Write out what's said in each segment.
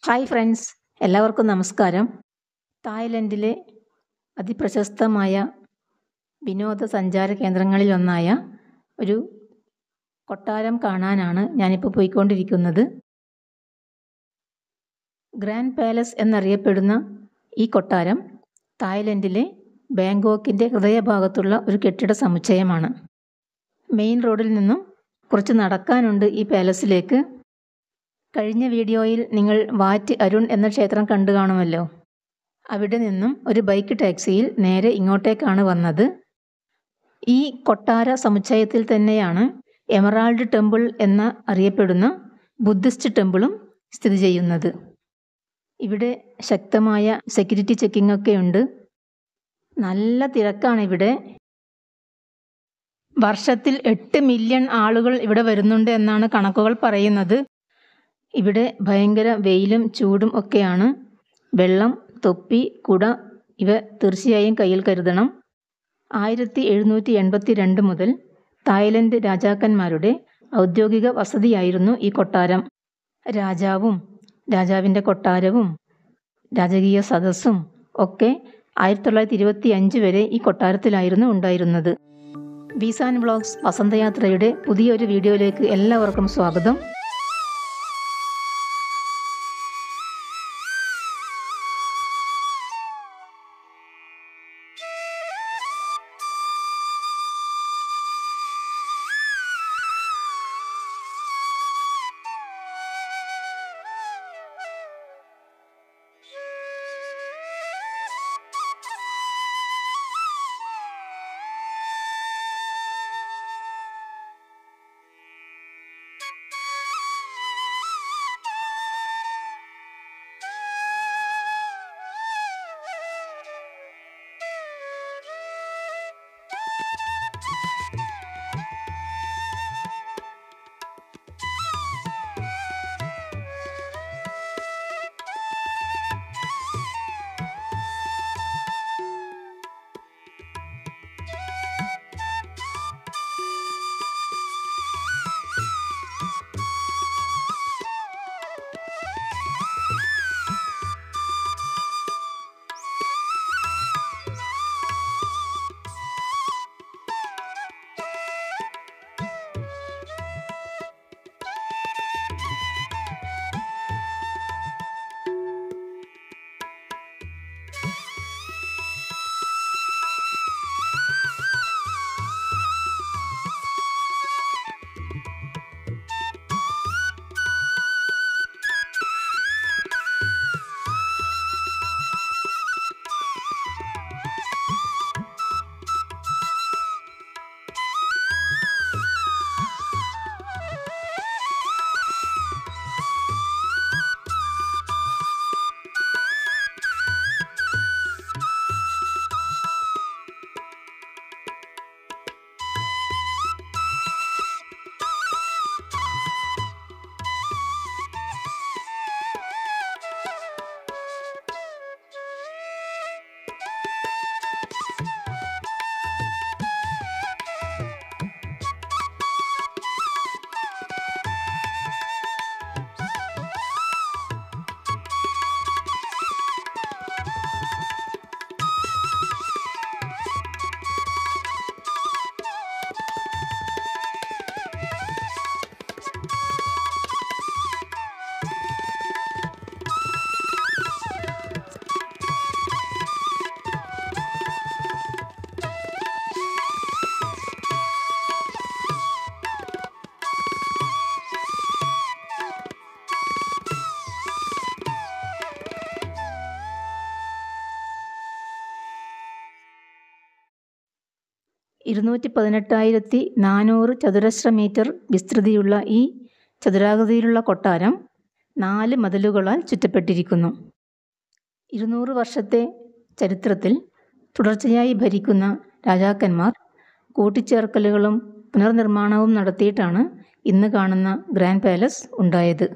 hi friends എല്ലാവർക്കും നമസ്കാരം തായ്ലൻഡിലെ അതിപ്രശസ്തമായ വിനോദസഞ്ചാര കേന്ദ്രങ്ങളിലൊന്നായ ഒരു കൊട്ടാരം കാണാനാണ് ഞാനിപ്പോൾ പോയിക്കൊണ്ടിരിക്കുന്നത് ഗ്രാൻഡ് പാലസ് എന്നറിയപ്പെടുന്ന ഈ കൊട്ടാരം തായ്ലൻഡിലെ ബാങ്കോക്കിൻ്റെ ഹൃദയഭാഗത്തുള്ള ഒരു കെട്ടിട സമുച്ചയമാണ് മെയിൻ റോഡിൽ നിന്നും കുറച്ച് നടക്കാനുണ്ട് ഈ പാലസിലേക്ക് കഴിഞ്ഞ വീഡിയോയിൽ നിങ്ങൾ വാറ്റ് അരുൺ എന്ന ക്ഷേത്രം കണ്ടു കാണുമല്ലോ അവിടെ നിന്നും ഒരു ബൈക്ക് ടാക്സിയിൽ നേരെ ഇങ്ങോട്ടേക്കാണ് വന്നത് ഈ കൊട്ടാര സമുച്ചയത്തിൽ തന്നെയാണ് എമറാൾഡ് ടെമ്പിൾ എന്ന അറിയപ്പെടുന്ന ബുദ്ധിസ്റ്റ് ടെമ്പിളും സ്ഥിതി ചെയ്യുന്നത് ഇവിടെ ശക്തമായ സെക്യൂരിറ്റി ചെക്കിംഗ് ഒക്കെ ഉണ്ട് നല്ല തിരക്കാണ് ഇവിടെ വർഷത്തിൽ എട്ട് മില്യൺ ആളുകൾ ഇവിടെ വരുന്നുണ്ട് എന്നാണ് കണക്കുകൾ പറയുന്നത് ഇവിടെ ഭയങ്കര വെയിലും ചൂടും ഒക്കെയാണ് വെള്ളം തൊപ്പി കുട ഇവ തീർച്ചയായും കയ്യിൽ കരുതണം ആയിരത്തി എഴുന്നൂറ്റി എൺപത്തി രണ്ട് മുതൽ തായ്ലൻഡ് രാജാക്കന്മാരുടെ ഔദ്യോഗിക വസതിയായിരുന്നു ഈ കൊട്ടാരം രാജാവും രാജാവിൻ്റെ കൊട്ടാരവും രാജകീയ സദസ്സും ഒക്കെ ആയിരത്തി തൊള്ളായിരത്തി ഇരുപത്തി അഞ്ച് വരെ ഈ കൊട്ടാരത്തിലായിരുന്നു ഉണ്ടായിരുന്നത് ബീസാൻ വ്ളോഗ്സ് വസന്തയാത്രയുടെ പുതിയൊരു വീഡിയോയിലേക്ക് എല്ലാവർക്കും സ്വാഗതം ഇരുന്നൂറ്റി പതിനെട്ടായിരത്തി നാനൂറ് ചതുരശ്ര മീറ്റർ വിസ്തൃതിയുള്ള ഈ ചതുരാകൃതിയിലുള്ള കൊട്ടാരം നാല് മതിലുകളാൽ ചുറ്റപ്പെട്ടിരിക്കുന്നു ഇരുന്നൂറ് വർഷത്തെ ചരിത്രത്തിൽ തുടർച്ചയായി ഭരിക്കുന്ന രാജാക്കന്മാർ കൂട്ടിച്ചേർക്കലുകളും പുനർനിർമ്മാണവും നടത്തിയിട്ടാണ് ഇന്ന് കാണുന്ന ഗ്രാൻഡ് പാലസ് ഉണ്ടായത്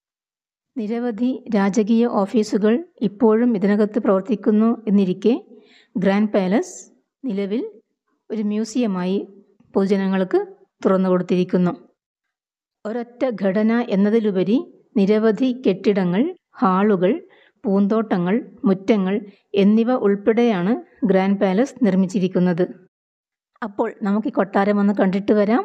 നിരവധി രാജകീയ ഓഫീസുകൾ ഇപ്പോഴും ഇതിനകത്ത് പ്രവർത്തിക്കുന്നു എന്നിരിക്കെ ഗ്രാൻഡ് പാലസ് നിലവിൽ ഒരു മ്യൂസിയമായി പൊതുജനങ്ങൾക്ക് തുറന്നു കൊടുത്തിരിക്കുന്നു ഒരൊറ്റ ഘടന എന്നതിലുപരി നിരവധി കെട്ടിടങ്ങൾ ഹാളുകൾ പൂന്തോട്ടങ്ങൾ മുറ്റങ്ങൾ എന്നിവ ഉൾപ്പെടെയാണ് ഗ്രാൻഡ് പാലസ് നിർമ്മിച്ചിരിക്കുന്നത് അപ്പോൾ നമുക്ക് ഈ കൊട്ടാരം ഒന്ന് കണ്ടിട്ട് വരാം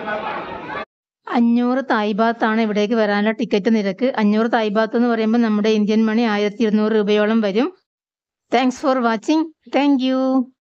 അഞ്ഞൂറ് തായ് ബാത്താണ് ഇവിടേക്ക് വരാനുള്ള ടിക്കറ്റ് നിരക്ക് അഞ്ഞൂറ് തായ് ബാത്ത് എന്ന് പറയുമ്പോൾ നമ്മുടെ ഇന്ത്യൻ മണി ആയിരത്തി ഇരുന്നൂറ് രൂപയോളം വരും thanks for watching thank U